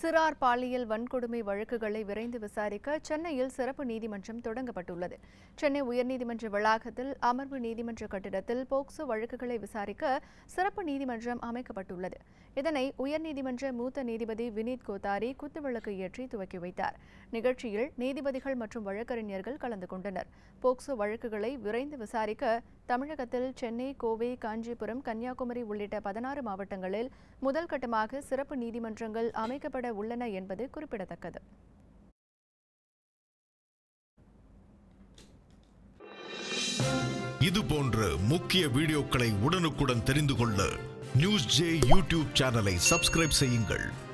சிறார் பாலியல் வன்கொடுமை வழக்குகளை விரைந்து விசாரிக்க சென்னையில் சிறப்பு நீதிமன்றம் தொடங்கப்பட்டுள்ளது சென்னை உயர்நீதிமன்ற வளாகத்தில் அமர்வு நீதிமன்ற கட்டிடத்தில் போக்சோ வழக்குகளை விசாரிக்க சிறப்பு நீதிமன்றம் அமைக்கப்பட்டுள்ளது இதனை உயர்நீதிமன்ற மூத்த நீதிபதி வினீத் கோத்தாரி குத்துவிளக்கு ஏற்றி துவக்கி வைத்தார் நிகழ்ச்சியில் நீதிபதிகள் மற்றும் வழக்கறிஞர்கள் கலந்து கொண்டனர் போக்சோ வழக்குகளை விரைந்து விசாரிக்க தமிழகத்தில் சென்னை கோவை காஞ்சிபுரம் கன்னியாகுமரி உள்ளிட்ட பதினாறு மாவட்டங்களில் முதல் கட்டமாக சிறப்பு நீதிமன்றங்கள் அமைக்கப்பட உள்ளன என்பது குறிப்பிடத்தக்கது இது போன்ற முக்கிய வீடியோக்களை உடனுக்குடன் தெரிந்து கொள்ள நியூஸ் ஜே யூடியூப் சேனலை சப்ஸ்கிரைப் செய்யுங்கள்